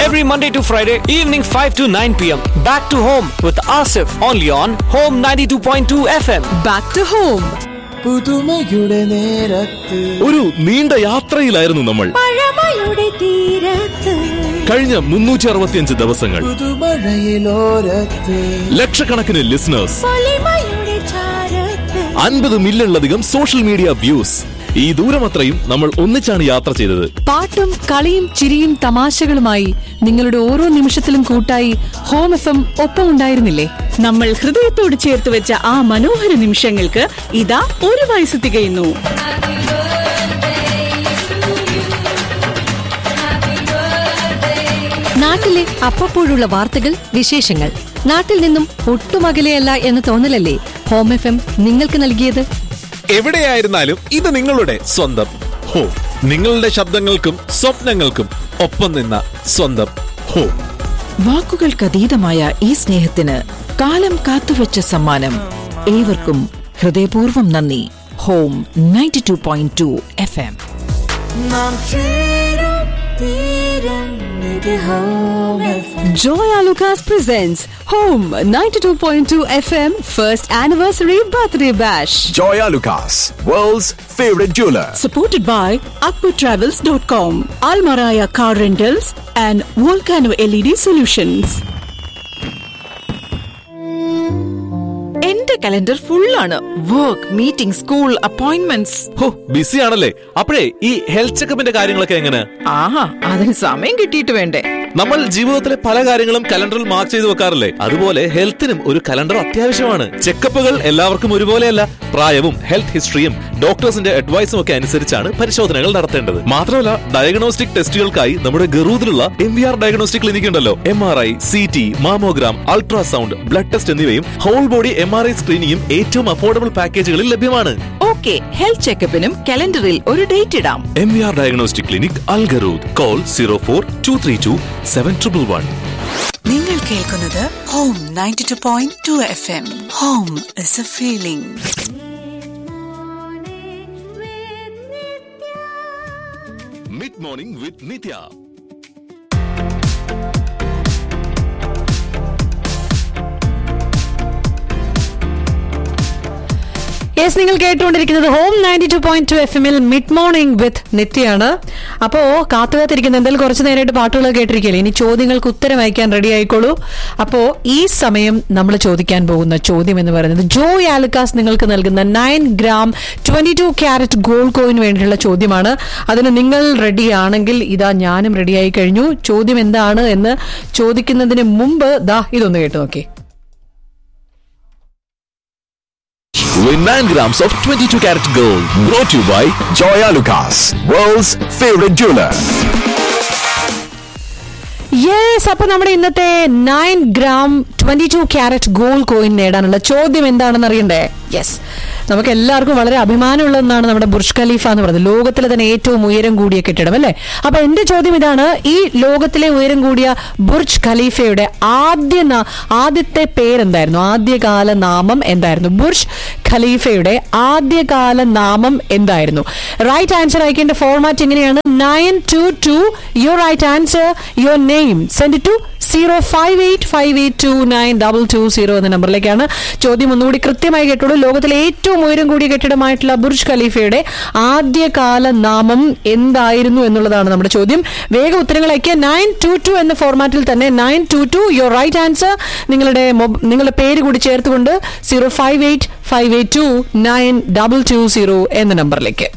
every Monday to Friday, evening 5 to 9 pm. Back to home with Asif, only on Home 92.2 FM. Back to home പുതുമയുടെ നേരത്ത് ഒരു നീണ്ട യാത്രയിലായിരുന്നു നമ്മൾ പഴമയുടെ തീരത്ത് കഴിഞ്ഞ മുന്നൂറ്റി അറുപത്തിയഞ്ച് ദിവസങ്ങൾ പുതുമഴയിലോരത്ത് ലക്ഷക്കണക്കിന് ലിസണേഴ്സ് പൊലിമയുടെ ചാരത്ത് അൻപത് മില്യണിലധികം സോഷ്യൽ മീഡിയ വ്യൂസ് ഈ ദൂരമത്രയും നമ്മൾ ഒന്നിച്ചാണ് യാത്ര ചെയ്തത് പാട്ടും കളിയും ചിരിയും തമാശകളുമായി നിങ്ങളുടെ ഓരോ നിമിഷത്തിലും കൂട്ടായി ഹോം എഫ് എം ഒപ്പമുണ്ടായിരുന്നില്ലേ നമ്മൾ ഹൃദയത്തോട് ചേർത്ത് വെച്ച ആ മനോഹര നിമിഷങ്ങൾക്ക് ഇതാ ഒരു വയസ്സ് തികയുന്നു നാട്ടിലെ അപ്പപ്പോഴുള്ള വാർത്തകൾ വിശേഷങ്ങൾ നാട്ടിൽ നിന്നും ഒട്ടും അകലെയല്ല എന്ന തോന്നലല്ലേ ഹോം എഫ് എം നിങ്ങൾക്ക് നൽകിയത് എവിടെയായിരുന്നാലും ഇത് നിങ്ങളുടെ സ്വന്തം ഹോ നിങ്ങളുടെ ശബ്ദങ്ങൾക്കും സ്വപ്നങ്ങൾക്കും ഒപ്പം നിന്ന സ്വന്തം ഹോ വാക്കുകൾക്കതീതമായ ഈ സ്നേഹത്തിന് കാലം കാത്തുവച്ച സമ്മാനം ഏവർക്കും ഹൃദയപൂർവ്വം നന്ദി home ninety two point two F M നാം ചേരും തീരം ഇത് home FM. Joyalukkas presents home 92.2 FM first anniversary birthday bash Joya Lucas, world's favorite jeweler. Supported by Akbar travels dot com Almaraya car rentals and volcano L E D solutions എന്റെ calendar ഫുള്ളാണ് work meeting school appointments ഹോ busy ആണല്ലേ അപ്പോഴേ ഈ health ചെക്കപ്പിന്റെ കാര്യങ്ങളൊക്കെ എങ്ങനെ ആഹാ അതിന് സമയം കിട്ടിയിട്ട് വേണ്ടേ നമ്മൾ ജീവിതത്തിലെ പല കാര്യങ്ങളും കലണ്ടറിൽ മാർക്ക് ചെയ്ത് വെക്കാറില്ലേ അതുപോലെ ഹെൽത്തിനും ഒരു കലണ്ടർ അത്യാവശ്യമാണ് ചെക്കപ്പുകൾ എല്ലാവർക്കും ഒരുപോലെയല്ല പ്രായവും ഹെൽത്ത് ഹിസ്റ്ററിയും ഡോക്ടേഴ്സിന്റെ അഡ്വൈസും ഒക്കെ അനുസരിച്ചാണ് പരിശോധനകൾ നടത്തേണ്ടത് മാത്രമല്ല ഡയഗ്നോസ്റ്റിക് ടെസ്റ്റുകൾക്കായി നമ്മുടെ ഗറൂദിലുള്ള M V R diagnostic clinic ഉണ്ടല്ലോ M R I C T mammogram ultrasound blood test എന്നിവയും whole body M R I സ്ക്രീനിങ്ങും ഏറ്റവും അഫോർഡബിൾ പാക്കേജുകളിൽ ലഭ്യമാണ് ഓക്കെ ഹെൽത്ത് ചെക്കപ്പിനും കലണ്ടറിൽ ഒരു ഡേറ്റ് ഇടാം M V R diagnostic clinic Al Garhoud call zero four two three two seven triple one നിങ്ങൾ കേൾക്കുന്നത് home ninety two point two F M home is a feeling mid morning with Nithya yes നിങ്ങൾ കേട്ടുകൊണ്ടിരിക്കുന്നത് home ninety two point two F എമ്മിൽ mid morning with നിത്യയാണ് അപ്പോ കാത്തുകാത്തിരിക്കുന്ന എന്തായാലും കുറച്ച് നേരമായിട്ട് പാട്ടുകൾ കേട്ടിരിക്കില്ലേ ഇനി ചോദ്യങ്ങൾക്ക് ഉത്തരം അയക്കാൻ റെഡി ആയിക്കോളൂ അപ്പോ ഈ സമയം നമ്മൾ ചോദിക്കാൻ പോകുന്ന ചോദ്യം എന്ന് പറയുന്നത് ജോയ് ആലുക്കാസ് നിങ്ങൾക്ക് നൽകുന്ന nine gram twenty two carat gold കോയിന് വേണ്ടിയിട്ടുള്ള ചോദ്യമാണ് അതിന് നിങ്ങൾ റെഡി ആണെങ്കിൽ ഇതാ ഞാനും റെഡിയായി കഴിഞ്ഞു ചോദ്യം എന്താണ് എന്ന് ചോദിക്കുന്നതിന് മുമ്പ് ദാ ഇതൊന്ന് കേട്ടു നോക്കി Win 9 grams of 22 carat gold. Brought to you by Joya Lucas, world's favorite jeweler. Yes അപ്പൊ നമ്മുടെ ഇന്നത്തെ nine gram twenty two carat gold coin നേടാനുള്ള ചോദ്യം എന്താണെന്ന് അറിയണ്ടേ യെസ് നമുക്ക് എല്ലാവർക്കും വളരെ അഭിമാനമുള്ളതെന്നാണ് നമ്മുടെ ബുർജ് ഖലീഫ എന്ന് പറയുന്നത് ലോകത്തിലെ തന്നെ ഏറ്റവും ഉയരം കൂടിയ കെട്ടിടം അല്ലേ അപ്പൊ എന്റെ ചോദ്യം ഇതാണ് ഈ ലോകത്തിലെ ഉയരം കൂടിയ ബുർജ് ഖലീഫയുടെ ആദ്യ നാ- ആദ്യത്തെ പേരെന്തായിരുന്നു ആദ്യകാല നാമം എന്തായിരുന്നു ബുർജ് ഖലീഫയുടെ ആദ്യകാല നാമം എന്തായിരുന്നു റൈറ്റ് ആൻസർ അയക്കേണ്ട ഫോർമാറ്റ് എങ്ങനെയാണ് nine two two your right answer your name send to zero five eight five eight two nine double two zero എന്ന നമ്പറിലേക്കാണ് ചോദ്യം ഒന്നുകൂടി കൃത്യമായി കേട്ടോളൂ ലോകത്തിലെ ഏറ്റവും ഉയരം കൂടിയ കെട്ടിടമായിട്ടുള്ള ബുർജ് ഖലീഫയുടെ ആദ്യകാല നാമം എന്തായിരുന്നു എന്നുള്ളതാണ് നമ്മുടെ ചോദ്യം വേഗം ഉത്തരങ്ങൾ അയക്കുക നയൻ ടു ടു എന്ന ഫോർമാറ്റിൽ തന്നെ nine two two your right answer നിങ്ങളുടെ മൊബ- നിങ്ങളുടെ പേര് കൂടി ചേർത്തുകൊണ്ട് zero five eight five eight two nine double two zero എന്ന നമ്പറിലേക്ക്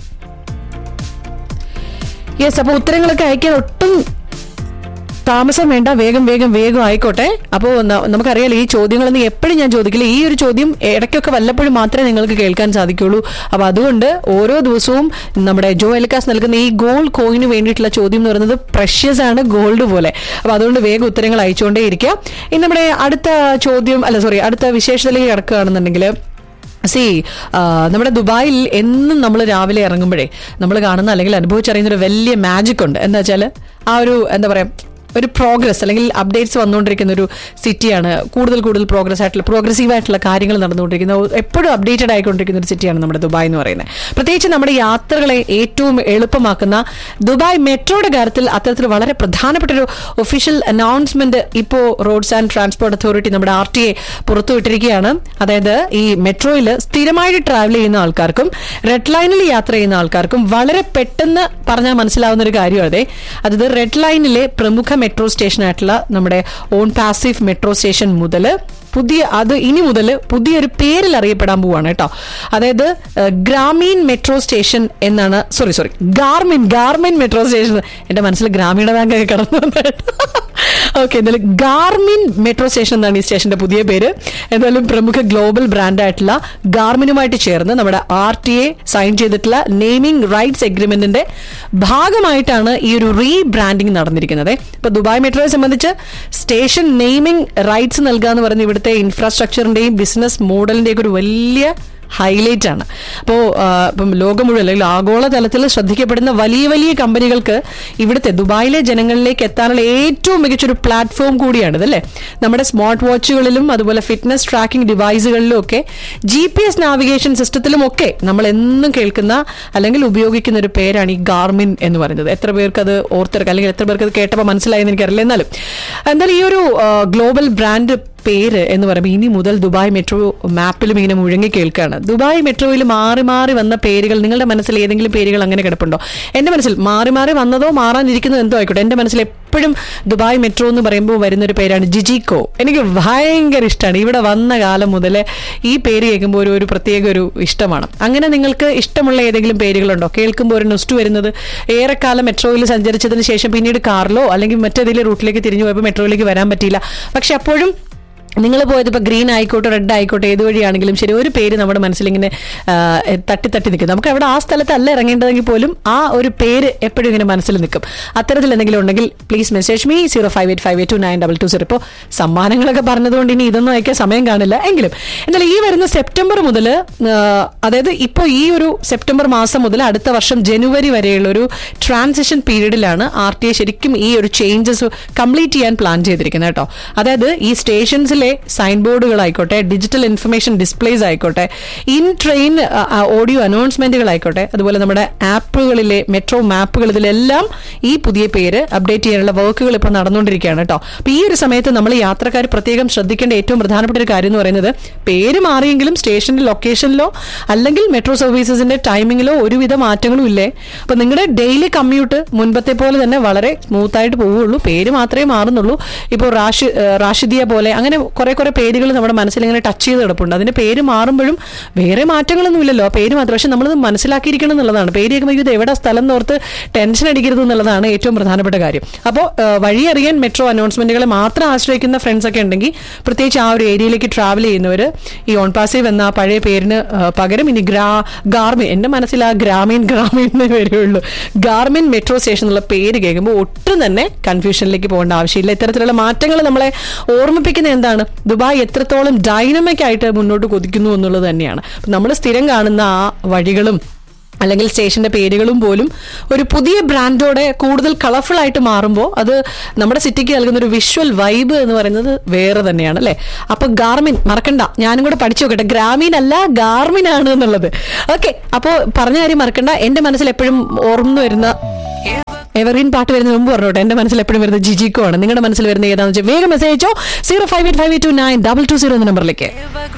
യെസ് അപ്പൊ ഉത്തരങ്ങളൊക്കെ അയക്കാൻ ഒട്ടും താമസം വേണ്ട വേഗം വേഗം വേഗം ആയിക്കോട്ടെ അപ്പോൾ നമുക്കറിയാലോ ഈ ചോദ്യങ്ങളൊന്നും എപ്പോഴും ഞാൻ ചോദിക്കില്ല ഈ ഒരു ചോദ്യം ഇടയ്ക്കൊക്കെ വല്ലപ്പോഴും മാത്രമേ നിങ്ങൾക്ക് കേൾക്കാൻ സാധിക്കുള്ളൂ അപ്പോൾ അതുകൊണ്ട് ഓരോ ദിവസവും നമ്മുടെ ജോ എൽക്കാസ് നൽകുന്ന ഈ ഗോൾഡ് കോയിന് വേണ്ടിയിട്ടുള്ള ചോദ്യം എന്ന് പറയുന്നത് പ്രഷ്യസ് ആണ് ഗോൾഡ് പോലെ അപ്പോൾ അതുകൊണ്ട് വേഗം ഉത്തരങ്ങൾ അയച്ചുകൊണ്ടേ ഇരിക്കുക ഇനി നമ്മുടെ അടുത്ത ചോദ്യം അല്ല സോറി അടുത്ത വിശേഷത്തിലേക്ക് കിടക്കുകയാണെന്നുണ്ടെങ്കിൽ സി നമ്മുടെ ദുബായിൽ എന്നും നമ്മൾ രാവിലെ ഇറങ്ങുമ്പോഴേ നമ്മൾ കാണുന്ന അല്ലെങ്കിൽ അനുഭവിച്ചറിയുന്ന ഒരു വലിയ മാജിക് ഉണ്ട് എന്താ വെച്ചാൽ ആ ഒരു എന്താ പറയാ ഒരു പ്രോഗ്രസ് അല്ലെങ്കിൽ അപ്ഡേറ്റ്സ് വന്നുകൊണ്ടിരിക്കുന്ന ഒരു സിറ്റിയാണ് കൂടുതൽ കൂടുതൽ പ്രോഗ്രസ് ആയിട്ടുള്ള പ്രോഗ്രസീവ് ആയിട്ടുള്ള കാര്യങ്ങൾ നടന്നുകൊണ്ടിരിക്കുന്ന എപ്പോഴും അപ്ഡേറ്റഡ് ആയിക്കൊണ്ടിരിക്കുന്ന ഒരു സിറ്റിയാണ് നമ്മുടെ ദുബായ് എന്ന് പറയുന്നത് പ്രത്യേകിച്ച് നമ്മുടെ യാത്രകളെ ഏറ്റവും എളുപ്പമാക്കുന്ന ദുബായ് മെട്രോയുടെ കാര്യത്തിൽ അത്തരത്തിൽ വളരെ പ്രധാനപ്പെട്ട ഒരു ഒഫീഷ്യൽ അനൗൺസ്മെന്റ് ഇപ്പോൾ റോഡ്സ് ആൻഡ് ട്രാൻസ്പോർട്ട് അതോറിറ്റി നമ്മുടെ ആർ ടി എ പുറത്തുവിട്ടിരിക്കുകയാണ് അതായത് ഈ മെട്രോയിൽ സ്ഥിരമായിട്ട് ട്രാവൽ ചെയ്യുന്ന ആൾക്കാർക്കും റെഡ് ലൈനിൽ യാത്ര ചെയ്യുന്ന ആൾക്കാർക്കും വളരെ പെട്ടെന്ന് പറഞ്ഞാൽ മനസ്സിലാവുന്ന ഒരു കാര്യമാണ് അതായത് റെഡ് ലൈനിലെ പ്രമുഖ മെട്രോ സ്റ്റേഷൻ ആയിട്ടുള്ള നമ്മുടെ ഓൺ പാസീവ് മെട്രോ സ്റ്റേഷൻ മുതൽ പുതിയ അത് ഇനി മുതൽ പുതിയൊരു പേരിൽ അറിയപ്പെടാൻ പോവാണ് കേട്ടോ അതായത് ഏഹ്, ഗ്രാമീൺ മെട്രോ സ്റ്റേഷൻ എന്നാണ് sorry sorry Garmin Garmin metro station എന്റെ മനസ്സിൽ ഗ്രാമീണ ബാങ്ക് ഒക്കെ കടന്നു ഓക്കെ എന്തായാലും ഗാർമിൻ മെട്രോ സ്റ്റേഷൻ എന്നാണ് ഈ സ്റ്റേഷന്റെ പുതിയ പേര് എന്തായാലും പ്രമുഖ ഗ്ലോബൽ ബ്രാൻഡായിട്ടുള്ള ഗാർമിനുമായിട്ട് ചേർന്ന് നമ്മുടെ ആർ ടി എ സൈൻ ചെയ്തിട്ടുള്ള നെയിമിംഗ് റൈറ്റ്സ് എഗ്രിമെന്റിന്റെ ഭാഗമായിട്ടാണ് ഈ ഒരു റീ ബ്രാൻഡിംഗ് നടന്നിരിക്കുന്നത് ഇപ്പൊ ദുബായ് മെട്രോയെ സംബന്ധിച്ച് സ്റ്റേഷൻ നെയിമിംഗ് റൈറ്റ്സ് നൽകുക എന്ന് പറയുന്നത് ഇവിടുത്തെ ഇൻഫ്രാസ്ട്രക്ചറിന്റെയും ബിസിനസ് മോഡലിന്റെയും ഒരു വലിയ ഹൈലൈറ്റ് ആണ് അപ്പോൾ ഇപ്പം ലോകം മുഴുവൻ അല്ലെങ്കിൽ ആഗോള തലത്തിൽ ശ്രദ്ധിക്കപ്പെടുന്ന വലിയ വലിയ കമ്പനികൾക്ക് ഇവിടുത്തെ ദുബായിലെ ജനങ്ങളിലേക്ക് എത്താനുള്ള ഏറ്റവും മികച്ചൊരു പ്ലാറ്റ്ഫോം കൂടിയാണ് ഇതല്ലേ നമ്മുടെ സ്മാർട്ട് വാച്ചുകളിലും അതുപോലെ ഫിറ്റ്നസ് ട്രാക്കിംഗ് ഡിവൈസുകളിലും ഒക്കെ ജി പി എസ് നാവിഗേഷൻ സിസ്റ്റത്തിലും ഒക്കെ നമ്മൾ എന്നും കേൾക്കുന്ന അല്ലെങ്കിൽ ഉപയോഗിക്കുന്ന ഒരു പേരാണ് ഈ ഗാർമിൻ എന്ന് പറയുന്നത് എത്ര പേർക്ക് അത് ഓർത്തെടുക്കാം അല്ലെങ്കിൽ എത്ര പേർക്ക് അത് കേട്ടപ്പോൾ മനസ്സിലായെന്ന് എനിക്കറിയില്ല എന്നാലും എന്തായാലും ഈ ഒരു ഗ്ലോബൽ ബ്രാൻഡ് പേര് എന്ന് പറയുമ്പോൾ ഇനി മുതൽ ദുബായ് മെട്രോ മാപ്പിലും ഇങ്ങനെ മുഴങ്ങി കേൾക്കുകയാണ് ദുബായ് മെട്രോയിൽ മാറി മാറി വന്ന പേരുകൾ നിങ്ങളുടെ മനസ്സിൽ ഏതെങ്കിലും പേരുകൾ അങ്ങനെ കിടപ്പുണ്ടോ എന്റെ മനസ്സിൽ മാറി മാറി വന്നതോ മാറാനിരിക്കുന്നതോ എന്തോ ആയിക്കോട്ടെ എന്റെ മനസ്സിൽ എപ്പോഴും ദുബായ് മെട്രോ എന്ന് പറയുമ്പോൾ വരുന്ന ഒരു പേരാണ് ജിജിക്കോ എനിക്ക് ഭയങ്കര ഇഷ്ടമാണ് ഇവിടെ വന്ന കാലം മുതൽ ഈ പേര് കേൾക്കുമ്പോൾ ഒരു ഒരു പ്രത്യേക ഒരു ഇഷ്ടമാണ് അങ്ങനെ നിങ്ങൾക്ക് ഇഷ്ടമുള്ള ഏതെങ്കിലും പേരുകളുണ്ടോ കേൾക്കുമ്പോൾ ഒരു നുസ്റ്റ് വരുന്നത് ഏറെക്കാലം മെട്രോയിൽ സഞ്ചരിച്ചതിന് ശേഷം പിന്നീട് കാറിലോ അല്ലെങ്കിൽ മറ്റേതെങ്കിലും റൂട്ടിലേക്ക് തിരിഞ്ഞു പോയപ്പോൾ മെട്രോയിലേക്ക് വരാൻ പറ്റിയില്ല പക്ഷെ അപ്പോഴും നിങ്ങൾ പോയത് ഇപ്പോൾ ഗ്രീൻ ആയിക്കോട്ടെ റെഡ് ആയിക്കോട്ടെ ഏത് വഴിയാണെങ്കിലും ശരി ഒരു പേര് നമ്മുടെ മനസ്സിലിങ്ങനെ ആ, തട്ടി തട്ടി നിൽക്കും നമുക്ക് അവിടെ ആ സ്ഥലത്തല്ല ഇറങ്ങേണ്ടതെങ്കിൽ പോലും ആ ഒരു പേര് എപ്പോഴും ഇങ്ങനെ മനസ്സിൽ നിൽക്കും അത്തരത്തിൽ എന്തെങ്കിലും ഉണ്ടെങ്കിൽ please message me zero five eight five eight two nine double two zero ഇപ്പോൾ സമ്മാനങ്ങളൊക്കെ പറഞ്ഞതുകൊണ്ട് ഇനി ഇതൊന്നും അയക്കാൻ സമയം കാണില്ല എങ്കിലും എന്നാൽ ഈ വരുന്ന സെപ്റ്റംബർ മുതൽ അതായത് ഇപ്പോൾ ഈ ഒരു സെപ്റ്റംബർ മാസം മുതൽ അടുത്ത വർഷം ജനുവരി വരെയുള്ള ഒരു ട്രാൻസിഷൻ പീരീഡിലാണ് ആർ ടി ഐ ശരിക്കും ഈ ഒരു ചേഞ്ചസ് കംപ്ലീറ്റ് ചെയ്യാൻ പ്ലാൻ ചെയ്തിരിക്കുന്നത് കേട്ടോ അതായത് ഈ സ്റ്റേഷൻസിലെ സൈൻ ബോർഡുകളായിക്കോട്ടെ ഡിജിറ്റൽ ഇൻഫർമേഷൻ ഡിസ്പ്ലേസ് ആയിക്കോട്ടെ ഇൻ ട്രെയിൻ ഓഡിയോ അനൗൺസ്മെന്റുകൾ ആയിക്കോട്ടെ അതുപോലെ നമ്മുടെ ആപ്പുകളിലെ മെട്രോ മാപ്പുകൾ ഇതിലെല്ലാം ഈ പുതിയ പേര് അപ്ഡേറ്റ് ചെയ്യാനുള്ള വർക്കുകൾ ഇപ്പോൾ നടന്നുകൊണ്ടിരിക്കുകയാണ് കേട്ടോ അപ്പൊ ഈ ഒരു സമയത്ത് നമ്മൾ യാത്രക്കാർ പ്രത്യേകം ശ്രദ്ധിക്കേണ്ട ഏറ്റവും പ്രധാനപ്പെട്ട ഒരു കാര്യം എന്ന് പറയുന്നത് പേര് മാറിയെങ്കിലും സ്റ്റേഷന്റെ ലൊക്കേഷനിലോ അല്ലെങ്കിൽ മെട്രോ സർവീസസിന്റെ ടൈമിങ്ങിലോ ഒരുവിധ മാറ്റങ്ങളും ഇല്ലേ അപ്പൊ നിങ്ങളുടെ ഡെയിലി കമ്മ്യൂട്ട് മുൻപത്തെ പോലെ തന്നെ വളരെ സ്മൂത്ത് ആയിട്ട് പോവുള്ളൂ പേര് മാത്രമേ മാറുന്നുള്ളൂ ഇപ്പോൾ റാഷി ഏഹ് റാഷിദിയ പോലെ അങ്ങനെ കുറെ കുറെ പേരുകൾ നമ്മുടെ മനസ്സിൽ ഇങ്ങനെ ടച്ച് ചെയ്ത് കിടപ്പുണ്ട് അതിന്റെ പേര് മാറുമ്പോഴും വേറെ മാറ്റങ്ങളൊന്നും ഇല്ലല്ലോ ആ പേര് മാത്രം പക്ഷെ നമ്മളത് മനസ്സിലാക്കിയിരിക്കണം എന്നുള്ളതാണ് പേര് കേൾക്കുമ്പോൾ ഇത് എവിടെ സ്ഥലം എന്നോർത്ത് ടെൻഷൻ അടിക്കരുത് എന്നുള്ളതാണ് ഏറ്റവും പ്രധാനപ്പെട്ട കാര്യം അപ്പോൾ വഴി അറിയാൻ മെട്രോ അനൗൺസ്മെന്റുകളെ മാത്രം ആശ്രയിക്കുന്ന ഫ്രണ്ട്സ് ഒക്കെ ഉണ്ടെങ്കിൽ പ്രത്യേകിച്ച് ആ ഒരു ഏരിയയിലേക്ക് ട്രാവൽ ചെയ്യുന്നവർ ഈ ഓൺ പാസീവ് എന്ന ആ പഴയ പേരിന് ആ, പകരം ഇനി ഗ്രാ ഗാർമിൻ എന്റെ മനസ്സിൽ ആ ഗ്രാമീൺ ഗ്രാമീൺ എന്നേ വരുള്ളൂ ഗാർമിൻ മെട്രോ സ്റ്റേഷൻ എന്നുള്ള പേര് കേൾക്കുമ്പോൾ ഒട്ടും തന്നെ കൺഫ്യൂഷനിലേക്ക് പോകേണ്ട ആവശ്യമില്ല ഇത്തരത്തിലുള്ള മാറ്റങ്ങൾ നമ്മളെ ഓർമ്മിപ്പിക്കുന്ന എന്താണ് ദുബായ് എത്രത്തോളം ഡൈനമിക് ആയിട്ട് മുന്നോട്ട് കൊതിക്കുന്നു എന്നുള്ളത് തന്നെയാണ് നമ്മൾ സ്ഥിരം കാണുന്ന ആ വഴികളും അല്ലെങ്കിൽ സ്റ്റേഷന്റെ പേരുകളും പോലും ഒരു പുതിയ ബ്രാൻഡോടെ കൂടുതൽ കളർഫുൾ ആയിട്ട് മാറുമ്പോൾ അത് നമ്മുടെ സിറ്റിക്ക് നൽകുന്ന ഒരു വിഷ്വൽ വൈബ് എന്ന് പറയുന്നത് വേറെ തന്നെയാണ് അല്ലെ അപ്പൊ ഗാർമിൻ മറക്കണ്ട ഞാനും കൂടെ പഠിച്ചു നോക്കട്ടെ ഗ്രാമീൺ അല്ല ഗാർമിൻ ആണ് എന്നുള്ളത് ഓക്കെ അപ്പോൾ പറഞ്ഞ കാര്യം മറക്കണ്ട എന്റെ മനസ്സിൽ എപ്പോഴും ഓർമ്മ വരുന്ന എവർഗ്രീൻ പാട്ട് വരുന്ന മുമ്പ് പറഞ്ഞോട്ടെ എന്റെ മനസ്സിൽ എപ്പോഴും വരുന്നത് ജിജിക്കോ ആണ് നിങ്ങളുടെ മനസ്സിൽ വരുന്ന ഏതാണെന്ന് വെച്ചാൽ വേഗം മെസ്സേജ് അയച്ചോ zero five eight five eight two nine double two zero എന്ന നമ്പറിലേക്ക്